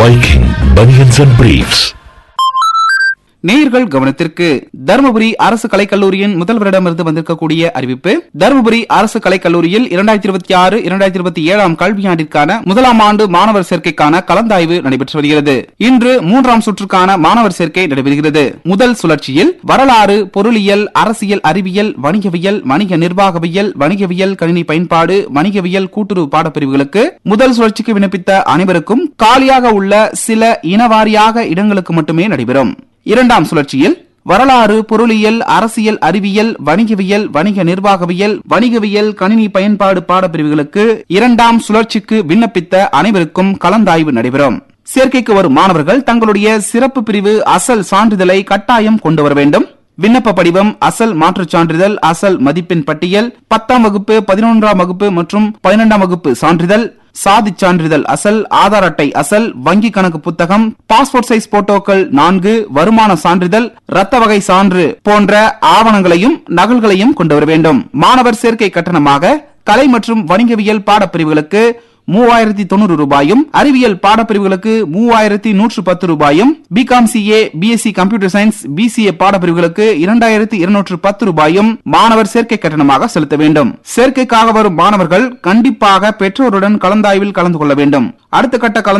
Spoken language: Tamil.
Viking Bunions and Briefs. நேயர்கள் கவனத்திற்கு தருமபுரி அரசு கலைக்கல்லூரியின் முதல்வரிடமிருந்து வந்திருக்கக்கூடிய அறிவிப்பு தருமபுரி அரசு கலைக்கல்லூரியில் இரண்டாயிரத்தி இருபத்தி ஆறு இரண்டாயிரத்தி இருபத்தி ஏழாம் கல்வியாண்டிற்கான முதலாம் ஆண்டு மாணவர் சேர்க்கைக்கான கலந்தாய்வு நடைபெற்று வருகிறது இன்று மூன்றாம் சுற்றுக்கான மாணவர் சேர்க்கை நடைபெறுகிறது முதல் சுழற்சியில் வரலாறு பொருளியல் அரசியல் அறிவியல் வணிகவியல் வணிக நிர்வாகவியல் வணிகவியல் கணினி பயன்பாடு வணிகவியல் கூட்டுறவு பாடப்பிரிவுகளுக்கு முதல் சுழற்சிக்கு விண்ணப்பித்த அனைவருக்கும் காலியாக உள்ள சில இனவாரியாக இடங்களுக்கு மட்டுமே நடைபெறும் இரண்டாம் சுழற்சியில் வரலாறு பொருளியல் அரசியல் அறிவியல் வணிகவியல் வணிக நிர்வாகவியல் வணிகவியல் கணினி பயன்பாடு பாடப்பிரிவுகளுக்கு இரண்டாம் சுழற்சிக்கு விண்ணப்பித்த அனைவருக்கும் கலந்தாய்வு நடைபெறும் சேர்க்கைக்கு வரும் மாணவர்கள் தங்களுடைய சிறப்பு பிரிவு அசல் சான்றிதழை கட்டாயம் கொண்டு வர வேண்டும் விண்ணப்ப படிவம் அசல் மாற்றுச் சான்றிதழ் அசல் மதிப்பெண் பட்டியல் பத்தாம் வகுப்பு பதினொன்றாம் வகுப்பு மற்றும் பன்னிரெண்டாம் வகுப்பு சான்றிதழ் சாதி சான்றிதழ் அசல் ஆதார் அட்டை அசல் வங்கி கணக்கு புத்தகம் பாஸ்போர்ட் சைஸ் போட்டோக்கள் நான்கு வருமான சான்றிதழ் ரத்த வகை சான்று போன்ற ஆவணங்களையும் நகல்களையும் கொண்டு வர வேண்டும் மாணவர் சேர்க்கை கட்டணமாக கலை மற்றும் வணிகவியல் பாடப்பிரிவுகளுக்கு மூவாயிரத்தி தொண்ணூறு ரூபாயும் அறிவியல் பாடப்பிரிவுகளுக்கு மூவாயிரத்தி நூற்று பத்து ரூபாயும் B Com CA B Sc computer science BCA பாடப்பிரிவுகளுக்கு இரண்டாயிரத்தி இருநூற்று பத்து ரூபாயும் மாணவர் சேர்க்கை கட்டணமாக செலுத்த வேண்டும் சேர்க்கைக்காக வரும் மாணவர்கள் கண்டிப்பாக பெற்றோருடன் கலந்தாய்வில் கலந்து கொள்ள வேண்டும் அடுத்த கட்ட கலந்து